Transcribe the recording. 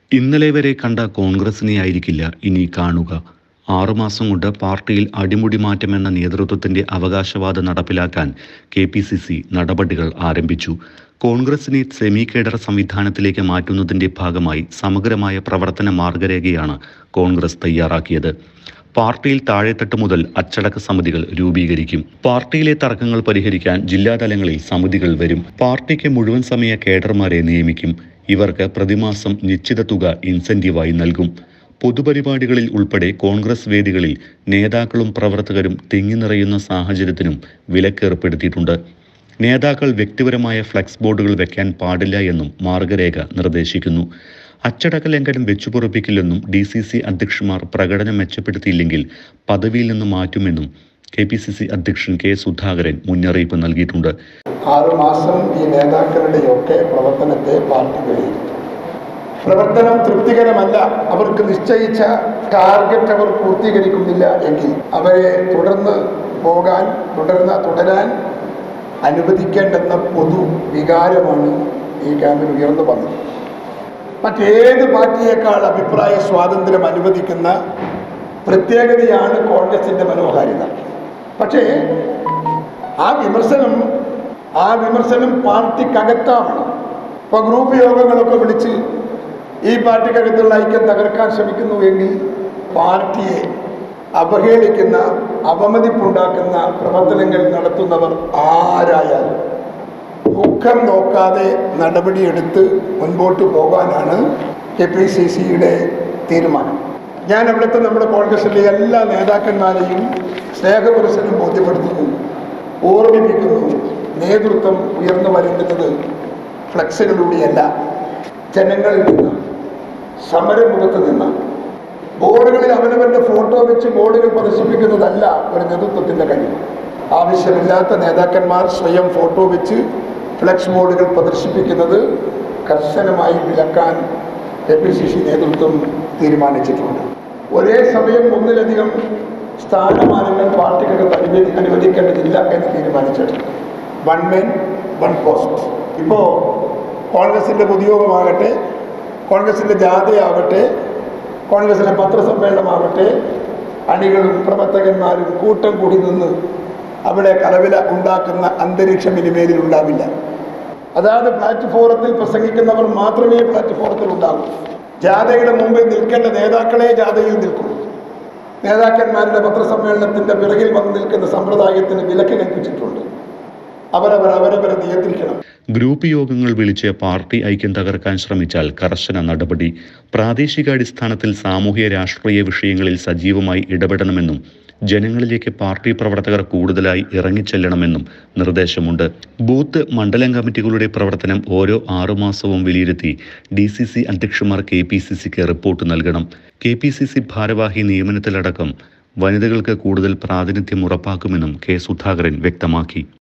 ഇന്നലെ വരെ കണ്ട കോൺഗ്രസിനെ ആയിരിക്കില്ല ഇനി കാണുക ആറുമാസം കൊണ്ട് പാർട്ടിയിൽ അടിമുടി മാറ്റമെന്ന നേതൃത്വത്തിന്റെ അവകാശവാദം നടപ്പിലാക്കാൻ കെ പി സി സി നടപടികൾ ആരംഭിച്ചു കോൺഗ്രസിനെ സെമി കേഡർ സംവിധാനത്തിലേക്ക് മാറ്റുന്നതിന്റെ ഭാഗമായി സമഗ്രമായ പ്രവർത്തന മാർഗരേഖയാണ് കോൺഗ്രസ് തയ്യാറാക്കിയത് പാർട്ടിയിൽ താഴെത്തട്ട് മുതൽ അച്ചടക്ക സമിതികൾ രൂപീകരിക്കും പാർട്ടിയിലെ തർക്കങ്ങൾ പരിഹരിക്കാൻ ജില്ലാതലങ്ങളിൽ സമിതികൾ വരും പാർട്ടിക്ക് മുഴുവൻ സമയ കേഡർമാരെ നിയമിക്കും ഇവർക്ക് പ്രതിമാസം നിശ്ചിത തുക ഇൻസെന്റീവായി നൽകും പൊതുപരിപാടികളിൽ ഉൾപ്പെടെ കോൺഗ്രസ് വേദികളിൽ നേതാക്കളും പ്രവർത്തകരും തിങ്ങി നിറയുന്ന സാഹചര്യത്തിനും വിലക്കേർപ്പെടുത്തിയിട്ടുണ്ട് നേതാക്കൾ വ്യക്തിപരമായ ഫ്ലെക്സ് ബോർഡുകൾ വെക്കാൻ പാടില്ല എന്നും മാർഗരേഖ നിർദ്ദേശിക്കുന്നു അച്ചടക്ക ലംഘനം വെച്ചുപൊറുപ്പിക്കില്ലെന്നും ഡി സി സി അധ്യക്ഷന്മാർ പ്രകടനം മെച്ചപ്പെടുത്തിയില്ലെങ്കിൽ പദവിയിൽ നിന്ന് മാറ്റുമെന്നും കെ പി സി സി അധ്യക്ഷൻ കെ സുധാകരൻ മുന്നറിയിപ്പ് നൽകിയിട്ടുണ്ട് ആറുമാസം ഈ നേതാക്കളുടെയൊക്കെ പ്രവർത്തനത്തെ പാർട്ടി വിലയിരുത്തും പ്രവർത്തനം തൃപ്തികരമല്ല അവർക്ക് നിശ്ചയിച്ച ടാർഗറ്റ് അവർ പൂർത്തീകരിക്കുന്നില്ല എങ്കിൽ അവരെ തുടർന്ന് പോകാൻ തുടർന്ന് തുടരാൻ അനുവദിക്കേണ്ടെന്ന പൊതു വികാരമാണ് ഈ ക്യാമ്പിൽ ഉയർന്നു വന്നത് മറ്റേത് പാർട്ടിയേക്കാൾ അഭിപ്രായ സ്വാതന്ത്ര്യം അനുവദിക്കുന്ന പ്രത്യേകതയാണ് കോൺഗ്രസിന്റെ മനോഹാരിത പക്ഷേ ആ വിമർശനം ആ വിമർശനം പാർട്ടിക്കകത്താവണം ഇപ്പൊ ഗ്രൂപ്പ് യോഗങ്ങളൊക്കെ വിളിച്ച് ഈ പാർട്ടിക്കകത്തുള്ള ഐക്യം തകർക്കാൻ ശ്രമിക്കുന്നു എങ്കിൽ പാർട്ടിയെ അവഹേളിക്കുന്ന അവമതിപ്പുണ്ടാക്കുന്ന പ്രവർത്തനങ്ങൾ നടത്തുന്നവർ ആരായാലും മുഖം നോക്കാതെ നടപടിയെടുത്ത് മുൻപോട്ട് പോകാനാണ് കെ പി സി സിയുടെ തീരുമാനം ഞാൻ അവിടുത്തെ നമ്മുടെ കോൺഗ്രസിലെ എല്ലാ നേതാക്കന്മാരെയും സ്നേഹപുരസരം ബോധ്യപ്പെടുത്തുന്നു ഓർമ്മിപ്പിക്കുന്നു നേതൃത്വം ഉയർന്നു വരുന്നത് ഫ്ലക്സുകളിലൂടെയല്ല ജനങ്ങളിൽ നിന്ന് സമരമുഖത്ത് നിന്ന് ബോർഡുകളിൽ അവനവന്റെ ഫോട്ടോ വെച്ച് ബോർഡുകൾ പ്രദർശിപ്പിക്കുന്നതല്ല ഒരു നേതൃത്വത്തിന്റെ കഴിവ് ആവശ്യമില്ലാത്ത നേതാക്കന്മാർ സ്വയം ഫോട്ടോ വെച്ച് ഫ്ലെക്സ് ബോർഡുകൾ പ്രദർശിപ്പിക്കുന്നത് കർശനമായി വിലക്കാൻ കെ പി സി സി നേതൃത്വം തീരുമാനിച്ചിട്ടുണ്ട് ഒരേ സമയം ഒന്നിലധികം സ്ഥാനമാനങ്ങൾ പാർട്ടികൾക്ക് അനുവദി അനുവദിക്കേണ്ടതില്ല എന്ന് തീരുമാനിച്ചിട്ടുണ്ട് വൺ മെൻ വൺ പോസ്റ്റ് ഇപ്പോൾ കോൺഗ്രസിൻ്റെ പൊതുയോഗമാകട്ടെ കോൺഗ്രസിൻ്റെ ജാഥയാവട്ടെ കോൺഗ്രസിലെ പത്രസമ്മേളനമാവട്ടെ അണികളും പ്രവർത്തകന്മാരും കൂട്ടം കൂടി നിന്ന് അവിടെ കലവില ഉണ്ടാക്കുന്ന അന്തരീക്ഷം ഇനിമേലിൽ ഉണ്ടാവില്ല അതായത് പ്ലാറ്റ്ഫോറത്തിൽ പ്രസംഗിക്കുന്നവർ മാത്രമേ പ്ലാറ്റ്ഫോറത്തിൽ ഉണ്ടാകൂ ജാഥയുടെ മുമ്പിൽ നിൽക്കേണ്ട നേതാക്കളെ ജാഥയിൽ നിൽക്കൂ നേതാക്കന്മാരുടെ പത്രസമ്മേളനത്തിന്റെ പിറകിൽ വന്ന് നിൽക്കുന്ന സമ്പ്രദായത്തിന് വിലക്ക് കൽപ്പിച്ചിട്ടുണ്ട് അവരവർ അവരവരെ നിയന്ത്രിക്കണം ഗ്രൂപ്പ് യോഗങ്ങൾ വിളിച്ച് പാർട്ടി ഐക്യം തകർക്കാൻ ശ്രമിച്ചാൽ കർശന നടപടി പ്രാദേശികാടിസ്ഥാനത്തിൽ സാമൂഹ്യ രാഷ്ട്രീയ വിഷയങ്ങളിൽ സജീവമായി ഇടപെടണമെന്നും ജനങ്ങളിലേക്ക് പാർട്ടി പ്രവർത്തകർ കൂടുതലായി ഇറങ്ങിച്ചെല്ലണമെന്നും നിർദ്ദേശമുണ്ട് ബൂത്ത് മണ്ഡലം കമ്മിറ്റികളുടെ പ്രവർത്തനം ഓരോ ആറുമാസവും വിലയിരുത്തി ഡി സി സി അധ്യക്ഷന്മാർ കെ പി സി സിക്ക് റിപ്പോർട്ട് നൽകണം കെ പി സി സി ഭാരവാഹി നിയമനത്തിലടക്കം വനിതകൾക്ക് കൂടുതൽ പ്രാതിനിധ്യം ഉറപ്പാക്കുമെന്നും കെ സുധാകരൻ വ്യക്തമാക്കി